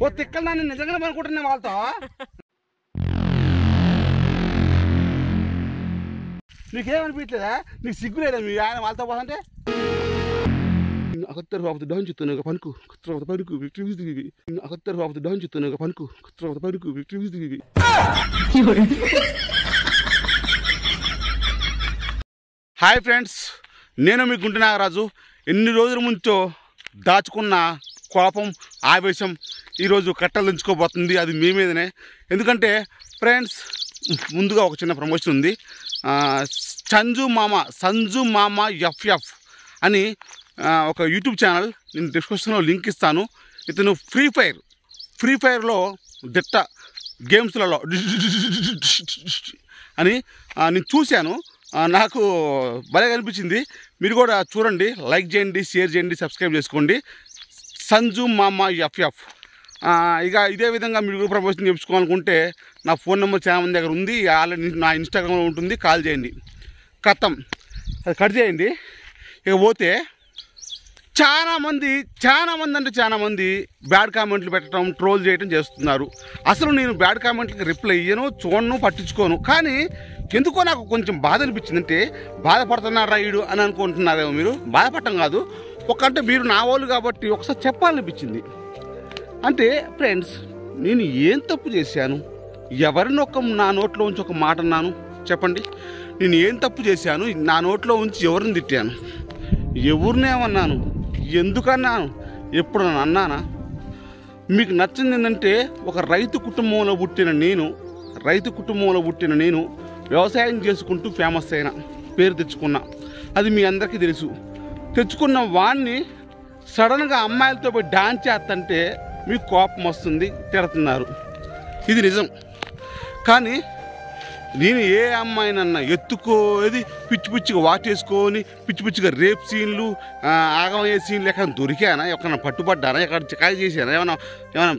ఓ తిక్కలు నన్ను నిజంగానే అనుకుంటున్నా వాళ్ళతో నీకేమనిపించలేదా నీకు సిగ్గులేదా మీ ఆయన వాళ్ళతో పోతుంటే అకత్తరు బాబు డౌన్ చెప్తున్నావు పనుకు తర్వాత పనుకు విక్టివిజీ అకత్తరు బాబు డౌన్ చెప్తున్నావు పనుకు తర్వాత పనుకు విక్టివిజీ హాయ్ ఫ్రెండ్స్ నేను మీ గుంటి నాగరాజు ఎన్ని రోజుల ముంచో దాచుకున్న కోపం ఆవేశం ఈరోజు కట్టలు దించుకోబోతుంది అది మీ మీదనే ఎందుకంటే ఫ్రెండ్స్ ముందుగా ఒక చిన్న ప్రమోషన్ ఉంది ఆ, సంజు మామ సంజు మామ ఎఫ్ఎఫ్ అని ఆ, ఒక యూట్యూబ్ ఛానల్ నేను డిస్క్రిప్షన్లో లింక్ ఇస్తాను ఇతను ఫ్రీ ఫైర్ ఫ్రీ ఫైర్లో దిట్ట గేమ్స్లలో అని ఆ, నేను చూశాను ఆ, నాకు భలే అనిపించింది మీరు కూడా చూడండి లైక్ చేయండి షేర్ చేయండి సబ్స్క్రైబ్ చేసుకోండి సంజు మామ ఎఫ్ఎఫ్ ఇక ఇదే విధంగా మీరు కూడా ప్రమోషన్ చేయించుకోవాలనుకుంటే నా ఫోన్ నెంబర్ చాలా మంది దగ్గర ఉంది ఆల్రెడీ నా ఇన్స్టాగ్రామ్లో ఉంటుంది కాల్ చేయండి కథం అది కట్ చేయండి ఇక పోతే చాలా మంది చాలా మంది అంటే చాలా మంది బ్యాడ్ కామెంట్లు పెట్టడం ట్రోల్ చేయడం చేస్తున్నారు అసలు నేను బ్యాడ్ కామెంట్లకి రిప్లై ఇయ్యను చూడను పట్టించుకోను కానీ ఎందుకో నాకు కొంచెం బాధ అనిపించింది అంటే బాధపడుతున్నాడు రైడు అని అనుకుంటున్నారేమో మీరు బాధపడటం కాదు ఒక అంటే మీరు నా వాళ్ళు కాబట్టి ఒకసారి చెప్పాలనిపించింది అంటే ఫ్రెండ్స్ నేను ఏం తప్పు చేశాను ఎవరిని ఒక నా నోట్లో ఉంచి ఒక మాట అన్నాను చెప్పండి నేను ఏం తప్పు చేశాను నా నోట్లో ఉంచి ఎవరిని తిట్టాను ఎవరినేమన్నాను ఎందుకన్నాను ఎప్పుడు నన్ను అన్నానా మీకు నచ్చింది ఏంటంటే ఒక రైతు కుటుంబంలో పుట్టిన నేను రైతు కుటుంబంలో పుట్టిన నేను వ్యవసాయం చేసుకుంటూ ఫేమస్ అయిన పేరు తెచ్చుకున్నా అది మీ అందరికీ తెలుసు తెచ్చుకున్న వాణ్ణి సడన్గా అమ్మాయిలతో పోయి డాన్స్ చేస్తుంటే మీకు కోపం వస్తుంది తిడుతున్నారు ఇది నిజం కానీ నేను ఏ అమ్మాయినన్నా ఎత్తుకోది పిచ్చి పిచ్చిగా వాటేసుకొని పిచ్చి పిచ్చిగా రేప్ సీన్లు ఆ, ఆగమయ్యే సీన్లు ఎక్కడ దొరికానా ఎక్కడ పట్టుబడ్డానా ఎక్కడ చికాయి చేశానా ఏమైనా ఏమైనా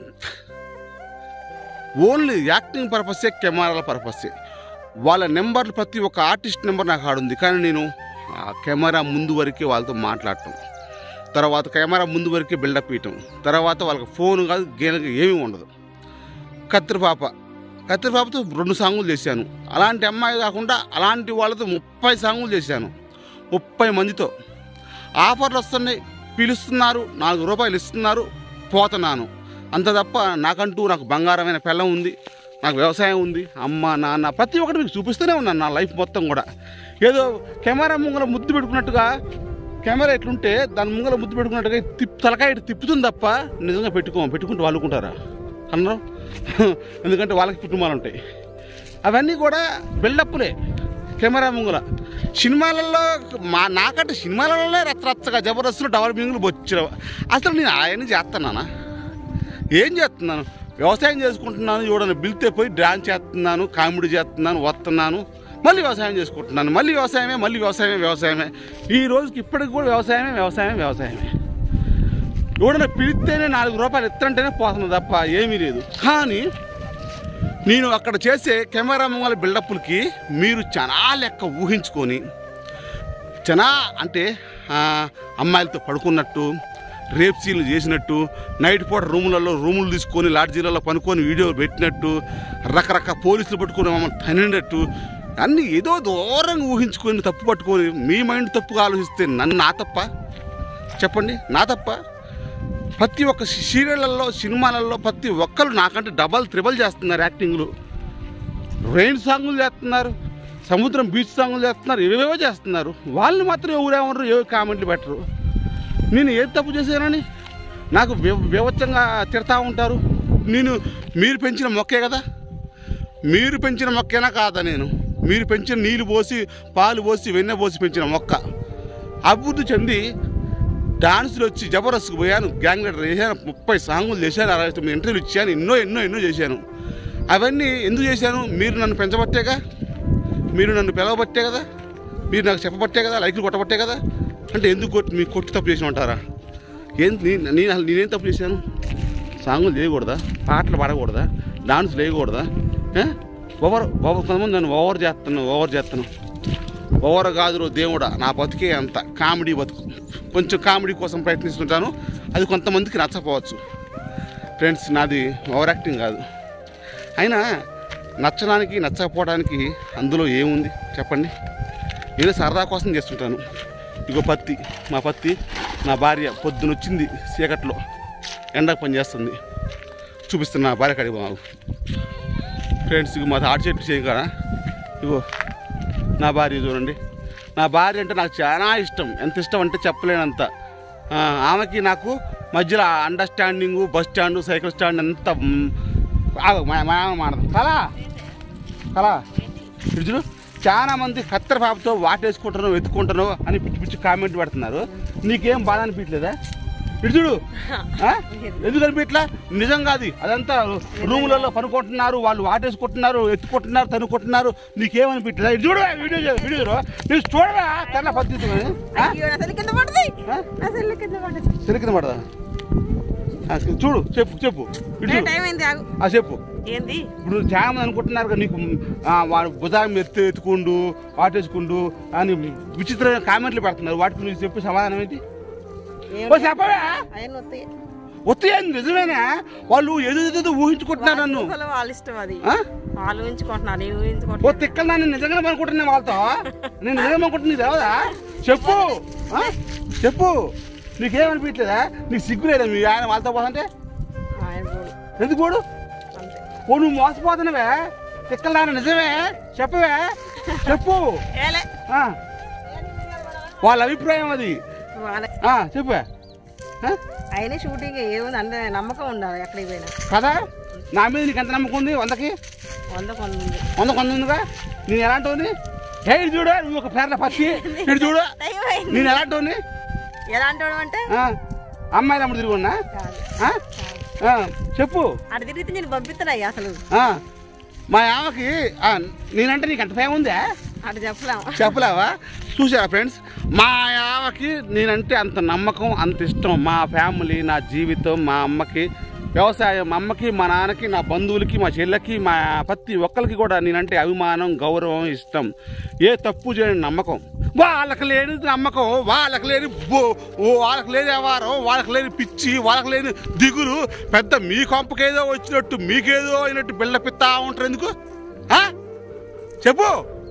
ఓన్లీ యాక్టింగ్ పర్పసే కెమెరాల పర్పసే వాళ్ళ నెంబర్లు ప్రతి ఒక్క ఆర్టిస్ట్ నెంబర్ నాకు ఆడుంది కానీ నేను ఆ కెమెరా ముందు వరకే వాళ్ళతో మాట్లాడటం తర్వాత కెమెరా ముందు వరకే బిల్డప్ ఇవ్వటం తర్వాత వాళ్ళకి ఫోన్ కాదు గేనక ఏమీ ఉండదు కత్తిరి పాప కత్తిరి పాపతో రెండు సాంగులు చేశాను అలాంటి అమ్మాయి కాకుండా అలాంటి వాళ్ళతో ముప్పై సాంగులు చేశాను ముప్పై మందితో ఆఫర్లు వస్తున్నాయి పిలుస్తున్నారు నాలుగు రూపాయలు ఇస్తున్నారు పోతున్నాను అంత తప్ప నాకంటూ నాకు బంగారమైన పెళ్ళం ఉంది నాకు వ్యవసాయం ఉంది అమ్మ నాన్న ప్రతి ఒక్కటి మీకు చూపిస్తూనే ఉన్నాను నా లైఫ్ మొత్తం కూడా ఏదో కెమెరా ముంగల ముద్దు పెట్టుకున్నట్టుగా కెమెరా ఎట్లుంటే దాని ముంగల ముద్దు పెట్టుకున్నట్టుగా తిప్ తలకాయ ఇటు తిప్పుతుంది తప్ప నిజంగా పెట్టుకో పెట్టుకుంటూ వాళ్ళుకుంటారా అన్నారు ఎందుకంటే వాళ్ళకి కుటుంబాలు ఉంటాయి అవన్నీ కూడా బిల్డప్లే కెమెరా ముంగల సినిమాలలో మా నాకంటే సినిమాలలోనే రచ్చరచ్చగా జబర్దస్తులు డెవలపింగ్లు బొచ్చిన అసలు నేను ఆయన చేస్తున్నానా ఏం చేస్తున్నాను వ్యవసాయం చేసుకుంటున్నాను చూడండి బిల్తే పోయి డాన్స్ చేస్తున్నాను కామెడీ చేస్తున్నాను వస్తున్నాను మళ్ళీ వ్యవసాయం చేసుకుంటున్నాను మళ్ళీ వ్యవసాయమే మళ్ళీ వ్యవసాయమే వ్యవసాయమే ఈ రోజుకి ఇప్పటికి కూడా వ్యవసాయమే వ్యవసాయమే వ్యవసాయమే ఎవడన్నా పిలిస్తేనే నాలుగు రూపాయలు ఎత్తంటేనే పోతుంది తప్ప ఏమీ లేదు కానీ నేను అక్కడ చేసే కెమెరా ముంగల బిల్డప్లకి మీరు చాలా లెక్క ఊహించుకొని చాలా అంటే ఆ, అమ్మాయిలతో పడుకున్నట్టు రేప్ సీన్లు చేసినట్టు నైట్ పూట రూములలో రూములు తీసుకొని లాడ్జీలలో పనుకొని వీడియో పెట్టినట్టు రకరకాల పోలీసులు పట్టుకొని మమ్మల్ని తనినట్టు అన్నీ ఏదో దూరంగా ఊహించుకొని తప్పు పట్టుకొని మీ మైండ్ తప్పుగా ఆలోచిస్తే నన్ను నా తప్ప చెప్పండి నా తప్ప ప్రతి ఒక్క సీరియళ్ళల్లో సినిమాలలో ప్రతి ఒక్కరు నాకంటే డబల్ త్రిబల్ చేస్తున్నారు యాక్టింగ్లు రెయిన్ సాంగులు చేస్తున్నారు సముద్రం బీచ్ సాంగులు చేస్తున్నారు ఏవేవో చేస్తున్నారు వాళ్ళని మాత్రం ఎవరేమన్నారు ఏ కామెంట్లు పెట్టరు నేను ఏం తప్పు చేశానని నాకు వివ- వివచ్చంగా తిడతా ఉంటారు నేను మీరు పెంచిన మొక్కే కదా మీరు పెంచిన మొక్కేనా కాదా నేను మీరు పెంచిన నీళ్ళు పోసి పాలు పోసి వెన్న పోసి పెంచిన మొక్క అభివృద్ధి చెంది డాన్సులు వచ్చి జబర్దస్త్కి పోయాను గ్యాంగ్ లీడర్ చేశాను ముప్పై సాంగులు చేశాను అరవై తొమ్మిది ఇంటర్వ్యూలు ఇచ్చాను ఎన్నో ఎన్నో ఎన్నో చేశాను అవన్నీ ఎందుకు చేశాను మీరు నన్ను పెంచబట్టేగా మీరు నన్ను పిలవబట్టే కదా మీరు నాకు చెప్పబట్టే కదా లైక్లు కొట్టబట్టే కదా అంటే ఎందుకు కొట్టి మీకు కొట్టి తప్పు చేసి ఉంటారా ఏం నేను నేను అసలు నేనేం తప్పు చేశాను సాంగులు చేయకూడదా పాటలు పాడకూడదా డాన్స్ వేయకూడదా ఏ? ఓవర్ ఓవర్ కొంతమంది నన్ను ఓవర్ చేస్తున్నాను ఓవర్ చేస్తున్నాను ఓవర్ కాదురో దేవుడా నా బతికే అంత కామెడీ బతుకు కొంచెం కామెడీ కోసం ప్రయత్నిస్తుంటాను అది కొంతమందికి నచ్చకపోవచ్చు ఫ్రెండ్స్ నాది ఓవర్ యాక్టింగ్ కాదు అయినా నచ్చడానికి నచ్చకపోవడానికి అందులో ఏముంది చెప్పండి నేను సరదా కోసం చేస్తుంటాను ఇగో పత్తి మా పత్తి నా భార్య పొద్దునొచ్చింది చీకట్లో ఎండకు పని చేస్తుంది చూపిస్తున్నా నా భార్య కడిగి బాబు ఫ్రెండ్స్ ఇగో మా తాటి చెట్టు చేయి కదా ఇగో నా భార్య చూడండి నా భార్య అంటే నాకు చాలా ఇష్టం ఎంత ఇష్టం అంటే చెప్పలేనంత ఆ, ఆమెకి నాకు మధ్యలో understanding bus stand cycle stand అంతా మ్, ఆగు, మా మా ఆమె మాడదు కలా కలా ఇటు చూడు చాలా మంది కత్తెర పాపతో వాటేసుకుంటాను వెతుక్కుంటాను అని పిచ్చి పిచ్చి కామెంట్ పెడుతున్నారు నీకేం బాధ అనిపించలేదా ఇటు చూడు ఆ? ఎందుకు అనిపించట్లా నిజం కాదు అదంతా రూములలో పనుకుంటున్నారు వాళ్ళు వాటేసుకుంటున్నారు ఎత్తుకుంటున్నారు తనుకుంటున్నారు నీకేమనిపించలేదా ఇటు చూడు వీడియో చూ- వీడియో చూడు. నువ్వు చూడవా తెల్ల పద్ధతి అయ్యో నా సెల్ కింద పడుతుంది నా సెల్ కింద పడుతుంది తెలికిన పడదా ఆ, చూడు చెప్పు చెప్పు ఇటు ఏ చూడు. టైం అయింది ఆగు ఆ చెప్పు ఏంది ఇప్పుడు చాలా మంది అనుకుంటున్నారు కదా నీకు ఆ, వాడు భుజాన్ని ఎత్తు ఎత్తుకుండు వాటేసుకుండు అని విచిత్రమైన కామెంట్లు పెడుతున్నారు వాటికి నువ్వు చెప్పు సమాధానం ఏంటి ఏం ఓ చెప్పవా ఆయన వస్తాయి వస్తాయని నిజమేనా వాళ్ళు ఏదో ఏదో ఊహించుకుంటున్నారు నన్ను ఊహలు వాళ్ళ ఇష్టం అది ఆ? వాళ్ళు ఊహించుకుంటున్నారు నేను ఓ ఊహించుకుంటున్నాను తిక్కలు నన్ను నిజంగా అనుకుంటున్నా వాళ్ళతో నేను నిజంగా అనుకుంటున్నా తెలవదా చెప్పు ఆ? చెప్పు నీకేమనిపించలేదా నీకు సిగ్గు లేదా మీ ఆయన వాళ్ళతో పోదంటే ఆయన పోడు ఎందుకు పోడు అంతే ఓ నువ్వు మోసపోతున్నావే తిక్కలు నాన్న నిజమే చెప్పవే చెప్పు ఏలే ఆ, వాళ్ళ అభిప్రాయం అది వాళ్ళ ఆ, చెప్పే ఆ? ఆయన షూటింగ్ ఏముంది అంటే నమ్మకం ఉండాలి ఎక్కడికి పోయినా కదా నా మీద నీకు ఎంత నమ్మకం ఉంది వందకి వంద కొంత ఉంది వంద కొంద ఉందిగా నేను ఎలాంటి హే ఇటు చూడు నువ్వు ఒక పేర్ల పక్షి ఇటు చూడు టైం అయింది నేను ఎలాంటి ఎలా అంటాడు అంటే అమ్మాయిలు అమ్ముడు తిరుగున్నా కాదు ఆ? ఆ, చెప్పు అటు తిరిగితే నేను పంపిస్తున్నాయి అసలు ఆ, మా ఆమెకి ఆ, నేనంటే నీకు ఎంత భయం ఉందా అటు చెప్పలేము చెప్పలేవా చూసారా ఫ్రెండ్స్ మా ఆమెకి నేనంటే అంత నమ్మకం అంత ఇష్టం మా ఫ్యామిలీ నా జీవితం మా అమ్మకి వ్యవసాయం మా అమ్మకి మా నాన్నకి నా బంధువులకి మా చెల్లెకి మా ప్రతి ఒక్కరికి కూడా నేనంటే అభిమానం గౌరవం ఇష్టం ఏ తప్పు చేయని నమ్మకం వాళ్ళకి లేని నమ్మకం వాళ్ళకి లేని బో- ఓ వాళ్ళకి లేని వ్యవహారం వాళ్ళకి లేని పిచ్చి వాళ్ళకి లేని దిగులు పెద్ద మీ కొంపకేదో వచ్చినట్టు మీకేదో అయినట్టు బిళ్ళ పిత్తా ఉంటారు ఎందుకు ఆ? చెప్పు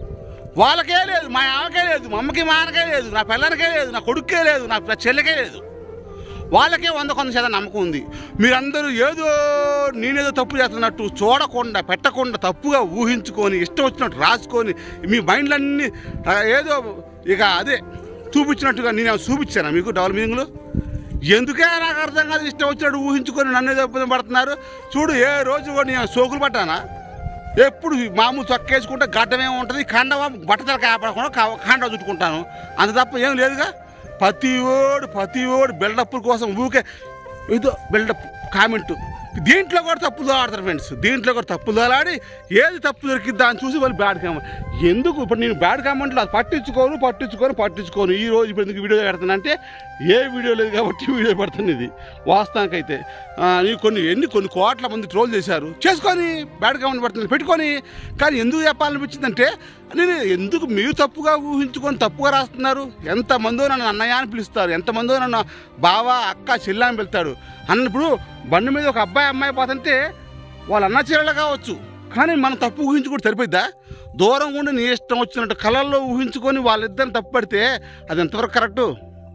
వాళ్ళకే లేదు మా ఆమెకే లేదు మా అమ్మకి మా ఆయనకే లేదు నా పిల్లలకే లేదు నా కొడుకే లేదు నా నా చెల్లెకే లేదు వాళ్ళకే వంద కొంత శాతం నమ్మకం ఉంది మీరందరూ ఏదో నేనేదో తప్పు చేస్తున్నట్టు చూడకుండా పెట్టకుండా తప్పుగా ఊహించుకొని ఇష్టం వచ్చినట్టు రాసుకొని మీ మైండ్లన్నీ ఆ, ఏదో ఇక అదే చూపించినట్టుగా నేను చూపించాను మీకు డబుల్ మీనింగ్లో ఎందుకే నాకు అర్థం కాదు ఇష్టం వచ్చినట్టు ఊహించుకొని నన్ను ఏదో ఇబ్బంది పడుతున్నారు చూడు ఏ రోజు కూడా నేను సోకులు పట్టానా ఎప్పుడు మామూలు చొక్కేసుకుంటే గడ్డమే ఉంటుంది కండవ బట్టతల కాపాడకుండా కా- కండ చుట్టుకుంటాను అంత తప్ప ఏం లేదుగా ప్రతి ఓడు ప్రతి ఓడు బిల్డప్ కోసం ఊకే ఏదో బిల్డప్ కామెంట్ దీంట్లో కూడా తప్పులు ఆడతారు ఫ్రెండ్స్ దీంట్లో కూడా తప్పులు ఆడి ఏది తప్పు దొరికిద్దా అని చూసి వాళ్ళు బ్యాడ్ కామెంట్ ఎందుకు ఇప్పుడు నేను బ్యాడ్ కామెంట్లు అది పట్టించుకోను పట్టించుకోను పట్టించుకోను ఈ రోజు ఇప్పుడు ఎందుకు వీడియో పెడుతున్నా అంటే ఏ వీడియో లేదు కాబట్టి వీడియో పెడుతుంది ఇది వాస్తవానికైతే ఆ, నీకు కొన్ని ఎన్ని కొన్ని కోట్ల మంది ట్రోల్ చేశారు చేసుకొని బ్యాడ్ కామెంట్ పెడుతుంది పెట్టుకొని కానీ ఎందుకు చెప్పాలనిపించిందంటే నేను ఎందుకు మీరు తప్పుగా ఊహించుకొని తప్పుగా రాస్తున్నారు ఎంతమందో నన్ను అన్నయ్య అని పిలుస్తారు ఎంతమందో నన్ను బావ అక్క చెల్లి అని పిలుస్తాడు అన్నప్పుడు బండి మీద ఒక అబ్బాయి అమ్మాయి పోతుంటే వాళ్ళ అన్న చెల్లెలు కావచ్చు కానీ మనం తప్పు ఊహించుకుంటే సరిపోద్దా దూరం ఉండి నీ ఇష్టం వచ్చినట్టు కళల్లో ఊహించుకొని వాళ్ళిద్దరిని తప్పు పెడితే అది ఎంతవరకు కరెక్టు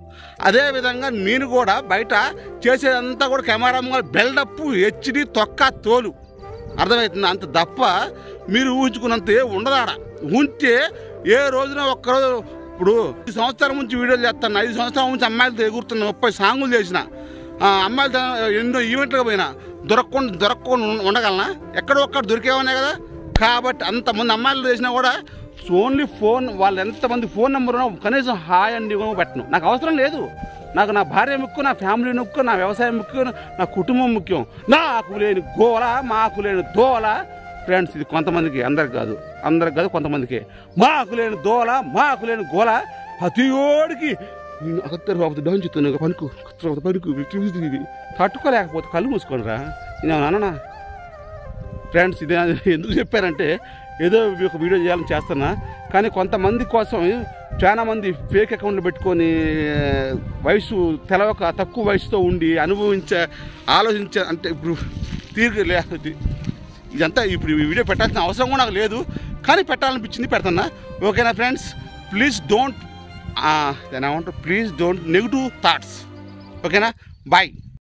అదేవిధంగా నేను కూడా బయట చేసేదంతా కూడా కెమెరా ముంగల బెల్డప్ హెచ్డి తొక్క తోలు అర్థమవుతుంది అంత తప్ప మీరు ఊహించుకున్నంత ఏ ఉండదాడ ఉంటే ఏ రోజున ఒక్కరోజు ఇప్పుడు ఈ సంవత్సరం నుంచి వీడియోలు చేస్తాను ఐదు సంవత్సరాల నుంచి అమ్మాయిలతో ఎగురుతున్నా ముప్పై సాంగులు చేసిన ఆ, అమ్మాయిలతో ఎన్నో ఈవెంట్లకు పోయినా దొరకకుండా దొరకకుండా ఉండ- ఉండగలనా ఎక్కడో ఒక్కడ దొరికేవనే కదా కాబట్టి అంతమంది అమ్మాయిలు చేసినా కూడా ఓన్లీ ఫోన్ వాళ్ళు ఎంతమంది ఫోన్ నెంబర్ ఉన్నా కనీసం హాయ్ అండి ఇవ్వమో పెట్టను నాకు అవసరం లేదు నాకు నా భార్య ముఖ్యం నా ఫ్యామిలీ ముఖ్యం నా వ్యవసాయం ముఖ్యం నా కుటుంబం ముఖ్యం నాకు లేని గోల మాకు లేని దోల ఫ్రెండ్స్ ఇది కొంతమందికి అందరికి కాదు అందరికి కాదు కొంతమందికి మాకు లేని దోల మాకు లేని గోల ప్రతి ఓడికి నేను అకత్తరు బాబు డాంచుతున్నాను పనుకు తర్వాత పనుకు ఇది తట్టుకోలేకపోతే కళ్ళు మూసుకోనరా నేను అన్నా ఫ్రెండ్స్ ఇది ఎందుకు చెప్పారంటే ఏదో ఒక వీడియో చేయాలని చేస్తున్నా కానీ కొంతమంది కోసం చాలామంది ఫేక్ అకౌంట్లు పెట్టుకొని వయసు తెలవక తక్కువ వయసుతో ఉండి అనుభవించే ఆలోచించే అంటే ఇప్పుడు తీరిక లేదు ఇదంతా ఇప్పుడు ఈ వీడియో పెట్టాల్సిన అవసరం కూడా నాకు లేదు కానీ పెట్టాలనిపించింది పెడుతున్నా ఓకేనా ఫ్రెండ్స్ ప్లీజ్ డోంట్ దాని ఏమంటారు ప్లీజ్ డోంట్ నెగిటివ్ థాట్స్ ఓకేనా బాయ్